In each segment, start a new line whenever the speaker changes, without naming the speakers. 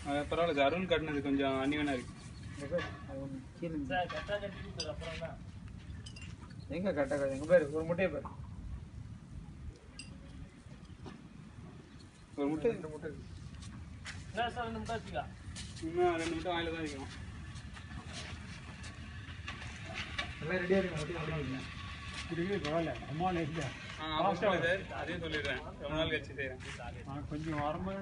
அது பரவாயில்ல சார் அருண் கட்டினது கொஞ்சம் அன்னிவனா இருக்கு
இங்க பாரு, அது ஒண்ணு கீழே இருந்து.
சார் கரெக்டாக கட்டி கொடுத்தது அப்புறம் தான்
எங்க கட்ட எங்க பாரு ஒரு முட்டையை பாரு
ஒரு முட்டை
ரெண்டு முட்டை இருக்கு
என்ன சார் ரெண்டு முட்டை வச்சுக்கா
இன்னும் ரெண்டு முட்டை வாயில தான் வைக்கணும்
எல்லாம் ரெடியா இருக்கு முட்டையை உள்ள வைக்கலாம்
இருக்கு பரவாயில்ல அம்மா இல்லை
ஆ ஆமாம் சார் அதே சொல்லிடுறேன் ரொம்ப நாள் கழிச்சு செய்கிறேன்
கொஞ்சம் வரமா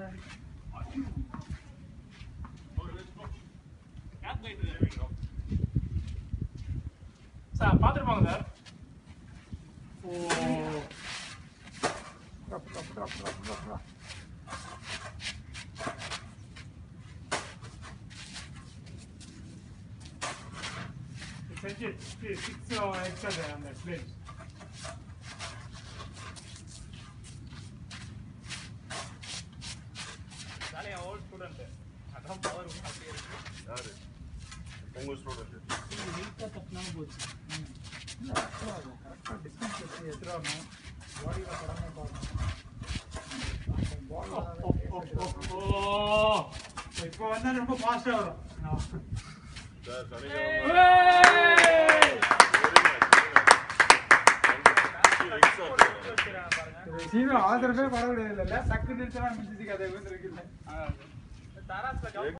சார் பார்த்துருப்பாங்க சார்
ஓ
ரப், rub, rub, rub, rub, rub.
செஞ்சு சிக்ஸ் எக்ஸ்ட்ரா அந்த பிளேட்
சார் என் ஓல்ட் ஸ்டூடெண்ட்டு அதான் பவர் அப்படியே இருக்கு
யாரு உங்க ஸ்டூடெண்ட்
நீட்டாக தட்டினாலும் போச்சு
இல்ல, கரெக்டா இருக்கும். கரெக்டா distance வச்சு எடுத்துட்டு வரணும். body ல படாம பார்க்கணும். ball ல தான் எடுத்துட்டு வரணும்.
இப்போ வந்தா ரொம்ப ஃபாஸ்டா வரும்
சார் சனிக்கிழமை
இது சீக்கிரம் ஆதரவே பரவாயில்லை இல்ல டக்குன்னு நிறுத்தினா மிஞ்சிச்சு கதை வந்து இருக்குல்ல
ஆ
தராசில்